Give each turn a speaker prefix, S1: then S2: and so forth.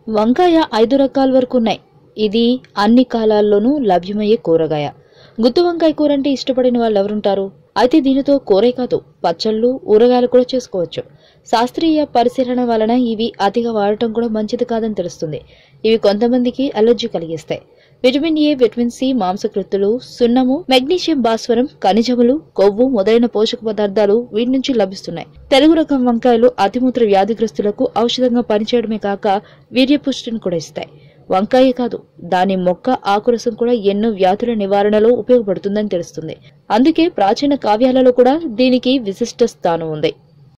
S1: వంకాయ ఐదు రకాల వరకు ఉన్నాయి ఇది అన్ని కాలాల్లోనూ లభ్యమయ్యే కూరగాయ గుత్తి వంకాయ కూర అంటే ఇష్టపడిన వాళ్ళు ఎవరుంటారు అయితే దీనితో కూరే కాదు పచ్చళ్ళు ఊరగాయలు కూడా చేసుకోవచ్చు శాస్త్రీయ పరిశీలన వలన ఇవి అతిగా వాడటం కూడా మంచిది కాదని తెలుస్తుంది ఇవి కొంతమందికి అలర్జీ కలిగిస్తాయి విటమిన్ ఏ విటమిన్ సి మాంసకృత్తులు సున్నము మెగ్నీషియం భాస్వరం ఖనిజములు కొవ్వు మొదలైన పోషక పదార్థాలు వీటి నుంచి లభిస్తున్నాయి తెలుగు రకం వంకాయలు అతిమూత్ర వ్యాధిగ్రస్తులకు ఔషధంగా పనిచేయడమే కాక వీర్యపుష్టిని కూడా ఇస్తాయి వంకాయ కాదు దాని మొక్క ఆకురసం కూడా ఎన్నో వ్యాధుల నివారణలో ఉపయోగపడుతుందని తెలుస్తుంది అందుకే ప్రాచీన కావ్యాలలో కూడా దీనికి విశిష్ట స్థానం ఉంది